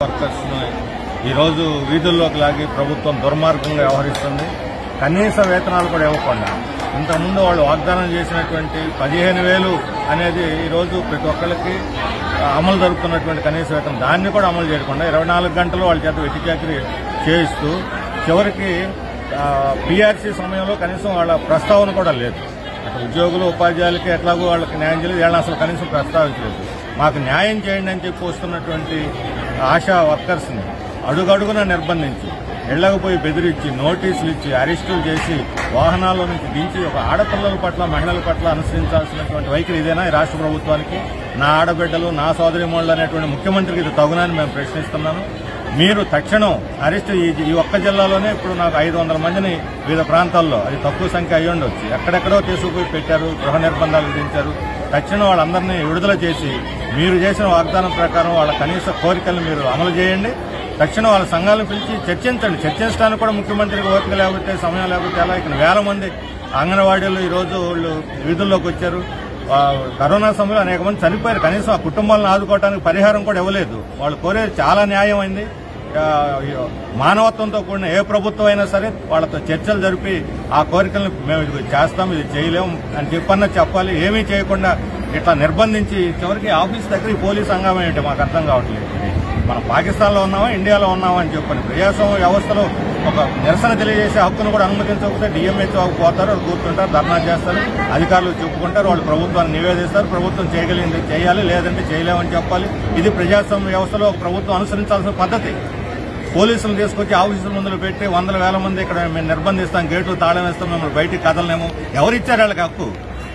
Workers ఈరోజు వీధుల్లోకి లాగి ప్రభుత్వం దుర్మార్గంగా వ్యవహరిస్తుంది కనీస వేతనాలు కూడా ఇవ్వకుండా ఇంతకుముందు వాళ్ళు వాగ్దానం చేసినటువంటి పదిహేను వేలు అనేది ఈరోజు ప్రతి ఒక్కరికి అమలు జరుపుతున్నటువంటి కనీస వేతనం దాన్ని కూడా అమలు చేయకుండా ఇరవై నాలుగు గంటలు వాళ్ళ చేత వెట్టి చాకరీ చేయిస్తూ చివరికి పీఆర్సీ సమయంలో కనీసం వాళ్ళ ప్రస్తావన కూడా లేదు అటు ఉద్యోగులు ఉపాధ్యాయులకి ఎట్లాగో వాళ్ళకి న్యాయం చేయలేదు వీళ్ళని అసలు కనీసం ప్రస్తావించలేదు మాకు న్యాయం చేయండి అని చెప్పి వస్తున్నటువంటి ఆశా వర్కర్స్ని అడుగడుగున నిర్బంధించి ఇళ్లకు పోయి బెదిరించి నోటీసులు ఇచ్చి అరెస్టులు చేసి వాహనాల్లో నుంచి దించి ఒక ఆడపిల్లల పట్ల మహిళల పట్ల అనుసరించాల్సినటువంటి వైఖరి ఇదేనా ఈ రాష్ట్ర ప్రభుత్వానికి నా ఆడబిడ్డలు నా సోదరిమణులు అనేటువంటి ముఖ్యమంత్రికి ఇది తగునని మేము ప్రశ్నిస్తున్నాను మీరు తక్షణం అరెస్ట్ ఈ ఈ ఒక్క జిల్లాలోనే ఇప్పుడు నాకు ఐదు వందల మందిని వివిధ ప్రాంతాల్లో అది తక్కువ సంఖ్య అయ్యి ఉండొచ్చు ఎక్కడెక్కడో తీసుకుపోయి పెట్టారు గృహ నిర్బంధాలు విధించారు తక్షణం వాళ్ళందరినీ విడుదల చేసి మీరు చేసిన వాగ్దానం ప్రకారం వాళ్ళ కనీస కోరికలను మీరు అమలు చేయండి తక్షణం వాళ్ళ సంఘాలను పిలిచి చర్చించండి చర్చించడానికి కూడా ముఖ్యమంత్రికి ఓపిక లేకపోతే సమయం లేకపోతే ఎలా ఇక్కడ వేల మంది అంగన్వాడీలు ఈ రోజు వాళ్ళు వీధుల్లోకి వచ్చారు ఆ, కరోనా సమయంలో అనేక మంది చనిపోయారు కనీసం ఆ కుటుంబాలను ఆదుకోవడానికి పరిహారం కూడా ఇవ్వలేదు వాళ్ళు కోరేది చాలా న్యాయమైంది ఆ, మానవత్వంతో కూడిన ఏ ప్రభుత్వం అయినా సరే వాళ్ళతో చర్చలు జరిపి ఆ కోరికలను మేము ఇది చేస్తాం ఇది చేయలేం అని చెప్పన్న చెప్పాలి ఏమీ చేయకుండా ఇట్లా నిర్బంధించి చివరికి ఆఫీస్ దగ్గర ఈ పోలీస్ హంగామా ఏంటి మాకు అర్థం కావట్లేదు మనం పాకిస్తాన్లో ఉన్నామా ఇండియాలో ఉన్నామా అని చెప్పని ప్రజాస్వామ్య వ్యవస్థలో ఒక నిరసన తెలియజేసే హక్కును కూడా అనుమతించకపోతే డిఎంహెచ్ఓ పోతారు వాళ్ళు కూర్చుంటారు ధర్నా చేస్తారు అధికారులు చెప్పుకుంటారు వాళ్ళు ప్రభుత్వాన్ని నివేదిస్తారు ప్రభుత్వం చేయగలిగింది చేయాలి లేదంటే చేయలేమని చెప్పాలి ఇది ప్రజాస్వామ్య వ్యవస్థలో ఒక ప్రభుత్వం అనుసరించాల్సిన పద్ధతి పోలీసులు తీసుకొచ్చి ఆఫీసుల ముందు పెట్టి వందల వేల మంది ఇక్కడ మేము నిర్బంధిస్తాం గేట్లు తాళం వేస్తాం మిమ్మల్ని బయటికి కదలలేము ఎవరిచ్చారు వాళ్ళకి హక్కు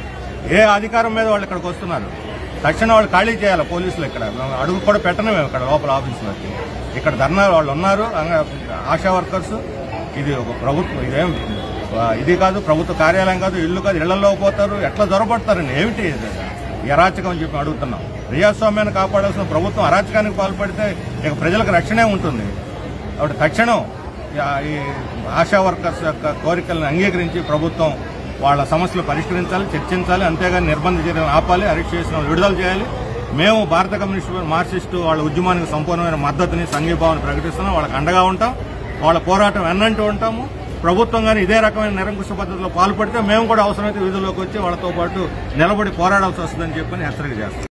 ఏ అధికారం మీద వాళ్ళు ఇక్కడికి వస్తున్నారు తక్షణం వాళ్ళు ఖాళీ చేయాలి పోలీసులు ఇక్కడ మేము అడుగు కూడా పెట్టను మేము ఇక్కడ లోపల ఆఫీసులోకి ఇక్కడ ధర్నా వాళ్ళు ఉన్నారు అంగ- ఆశా వర్కర్స్ ఇది ఒక ప్రభుత్వం ఇదేం ఆ, ఇది కాదు ప్రభుత్వ కార్యాలయం కాదు ఇల్లు కాదు ఇళ్లలో పోతారు ఎట్లా దొరబడతారండి ఏమిటి ఇది? ఈ అరాచకం అని చెప్పి అడుగుతున్నాం ప్రజాస్వామ్యాన్ని కాపాడాల్సిన ప్రభుత్వం అరాచకానికి పాల్పడితే ఇక ప్రజలకు రక్షణే ఉంటుంది కాబట్టి తక్షణం ఆ- ఈ ఆశా వర్కర్స్ యొక్క కోరికలను అంగీకరించి ప్రభుత్వం వాళ్ళ సమస్యలు పరిష్కరించాలి చర్చించాలి అంతేగాని నిర్బంధ చర్యలు ఆపాలి అరెస్ట్ చేసిన వాళ్ళు విడుదల చేయాలి మేము భారత కమ్యూనిస్ట్ మార్క్సిస్టు వాళ్ళ ఉద్యమానికి సంపూర్ణమైన మద్దతుని సంఘీభావాన్ని ప్రకటిస్తున్నాం వాళ్ళకి అండగా ఉంటాం వాళ్ళ పోరాటం ఎన్నంటూ ఉంటాము ప్రభుత్వం కానీ ఇదే రకమైన నిరంకుశ పద్ధతిలో పాల్పడితే మేము కూడా అవసరమైతే వీధుల్లోకి వచ్చి వాళ్ళతో పాటు నిలబడి పోరాడాల్సి వస్తుందని చెప్పని హెచ్చరిక చేస్తాం